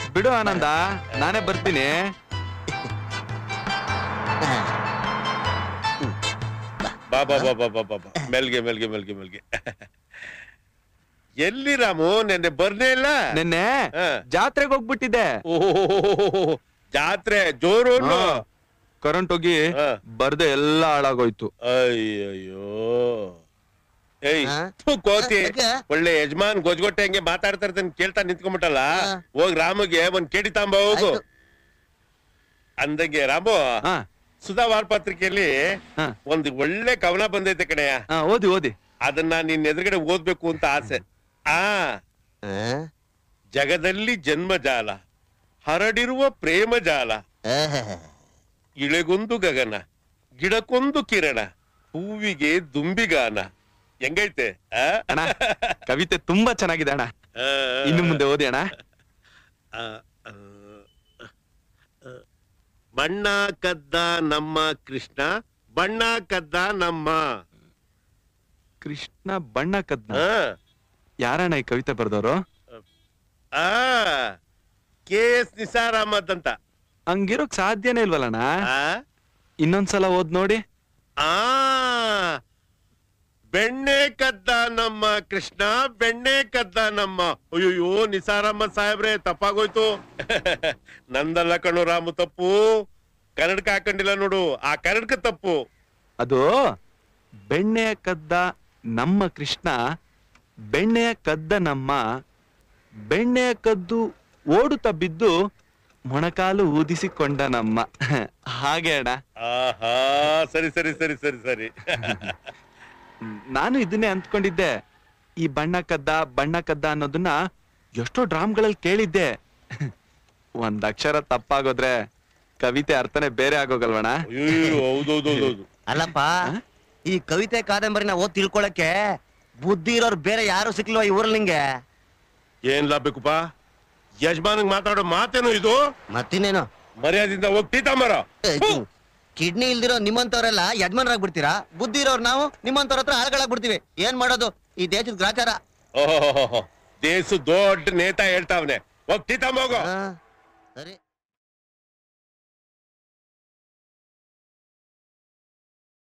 ಬಿಡು ಆನಂದ ನಾನೇ ಬರ್ತೀನಿ ಬಾ ಬಾ ಬಾ ಬಾ ಬಾ ಬಾ ಬಾ. ಮೆಲ್ಗೆ ಮೆಲ್ಗೆ ಮೆಲ್ಗೆ ಮೆಲ್ಗೆ ಎಲ್ಲಿ ರಾಮು ನೆನ್ನೆ ಬರ್ನೇ ಇಲ್ಲ ನಿನ್ನೆ ಹಾ. ಜಾತ್ರೆಗೆ ಹೋಗ್ಬಿಟ್ಟಿದ್ದೆ ಓಹ್ ಜಾತ್ರೆ ಜೋರು ಅನ್ನು. ಕರೆಂಟ್ ಹೋಗಿ ಹಾ. ಬರ್ದೆ ಎಲ್ಲ ಹಾಳಾಗೋಯ್ತು ಅಯ್ಯಯ್ಯೋ ಏಯ್ ಹಾ? ಥು, ಕೋತಿ ಯಾಕೆ? ಒಳ್ಳೆ ಯಜಮಾನ್ ಗೊಜ್ಗೊಟ್ಟೆ ಹಂಗೆ ಮಾತಾಡ್ತಾ ಇರ್ತಾನೆ ಕೇಳ್ತಾ ನಿಂತ್ಕೊಂಡ್ಬಿಟ್ಟಲ್ಲ ಹಾ. ಹೋಗ್ ರಾಮಗೆ ಒಂದ್ ಕೇಳಿ ತಾಂಬ ಹೋಗು ಆಯ್ತು. ಅಂದಂಗೆ ರಾಮು ಹಾ ಸುಧಾ ವಾರಪತ್ರಿಕೆಯಲ್ಲಿ ಹಾ ಒಂದ್ ಒಳ್ಳೆ ಕವನ ಬಂದೈತೆ ಕಣಯ್ಯ ಹಾ ಓದಿ ಓದಿ ಅದನ್ನ ನಿನ್ ಎದುರುಗಡೆ ಓದ್ಬೇಕು ಅಂತ ಆಸೆ ಆ ಆ? ಜಗದಲ್ಲಿ ಜನ್ಮ ಜಾಲ ಹರಡಿರುವ ಪ್ರೇಮ ಜಾಲ ಆಹಾ. ಇಳೆಗೊಂದು ಗಗನ ಗಿಡಕ್ಕೊಂದು ಕಿರಣ ಹೂವಿಗೆ ದುಂಬಿಗಾನ ಹೆಂಗೈತೆ ಆ? ಅಣ್ಣ ಕವಿತೆ ತುಂಬಾ ಚೆನ್ನಾಗಿದೆ ಅಣ್ಣ ಆ, ಇನ್ನು ಮುಂದೆ ಓದಿ ಅಣ್ಣ ಆ, ಆ, ಆ. ಬಣ್ಣ ಕದ್ದ ನಮ್ಮ ಕೃಷ್ಣ ಬಣ್ಣ ಕದ್ದ ನಮ್ಮ ಕೃಷ್ಣ ಬಣ್ಣ ಕದ್ನ ಆ, ಯಾರಣ್ಣ ಈ ಕವಿತೆ ಬರ್ದವ್ರು ಆ ಕೆ ಎಸ್ ನಿಸಾರ್ ಅಹಮದ್ ಅಂತ ಹಂಗಿರೋಕ್ ಸಾಧ್ಯನೇ ಇಲ್ವಲ್ಲಣ್ಣ ಆ ಇನ್ನೊಂದ್ಸಲ ಓದ್ ನೋಡಿ ಆ ಬೆಣ್ಣೆ ಕದ್ದ ನಮ್ಮ ಕೃಷ್ಣ ಬೆಣ್ಣೆ ಕದ್ದ ನಮ್ಮ ಅಯ್ಯೋ ನಿಸಾರಮ್ಮ ಸಾಹೇಬ್ರೆ ತಪ್ಪಾಗೋಯ್ತು ನಂದಲ್ಲ ಕಣು ರಾಮು ತಪ್ಪು ಕನ್ನಡಕ ಹಾಕೊಂಡಿಲ್ಲ ನೋಡು ಆ ಕನ್ನಡಕ ತಪ್ಪು ಅದು ಬೆಣ್ಣೆಯ ಕದ್ದ ನಮ್ಮ ಕೃಷ್ಣ ಬೆಣ್ಣೆಯ ಕದ್ದ ನಮ್ಮ ಬೆಣ್ಣೆಯ ಕದ್ದು ಓಡುತ್ತಾ ಬಿದ್ದು ಮೊಣಕಾಲು ಊದಿಸಿಕೊಂಡ ನಮ್ಮ ಹಾಗೆ ಅಣ್ಣ ಆಹಾ ಸರಿ ಸರಿ ಸರಿ ಸರಿ ಸರಿ ನಾನು ಇದನ್ನೇ ಅಂದ್ಕೊಂಡಿದ್ದೆ ಈ ಬಣ್ಣ ಕದ್ದ ಬಣ್ಣ ಕದ್ದ ಅನ್ನೋದನ್ನ ಎಷ್ಟೋ ಡ್ರಾಮ್ಗಳಲ್ಲಿ ಕೇಳಿದ್ದೆ ಒಂದ್ ಅಕ್ಷರ ತಪ್ಪಾಗೋದ್ರೆ ಕವಿತೆ ಅರ್ಥನೇ ಬೇರೆ ಆಗೋಗಲ್ವಣ ಅಯ್ಯೋ ಹೌದೌದೌದೌದು ಅಲ್ಲಪ್ಪ ಈ ಕವಿತೆ ಕಾದಂಬರಿನ ಓದ್ ತಿಳ್ಕೊಳಕ್ಕೆ ಬುದ್ಧಿ ಇರೋರು ಬೇರೆ ಯಾರು ಸಿಕ್ಲ್ವಾ ಈ ಊರಲ್ಲಿ ನಿಂಗೆ ಏನ್ ಲಾಭಬೇಕಪ್ಪ ಯಜಮಾನಿಗೆ ಮಾತಾಡೋ ಮಾತೇನು ಇದು ಮತ್ತಿನ್ನೇನು ಮರ್ಯಾದಿಂದ ಹೋಗ್ತೀತ ಮರ ಕಿಡ್ನಿ ಇಲ್ದಿರೋ ನಿಮ್ಮಂತವ್ರೆಲ್ಲ ಯಜಮಾನರಾಗ್ಬಿಡ್ತೀರಾ ಬುದ್ಧಿ ಇರೋರು ನಾವು ನಿಮ್ಮಂತವ್ರ ಹತ್ರ ಆಳ್ಗಳಾಗ್ಬಿಡ್ತೀವಿ ಏನ್ ಮಾಡೋದು ಈ ದೇಶದ ಗ್ರಾಚಾರ ಓಹೋ ದೇಶ ದೊಡ್ಡ ನೇತಾ ಹೇಳ್ತಾವ್ನೆ ಹೋಗ್ತೀತ ಮಗು ಆ, ಸರಿ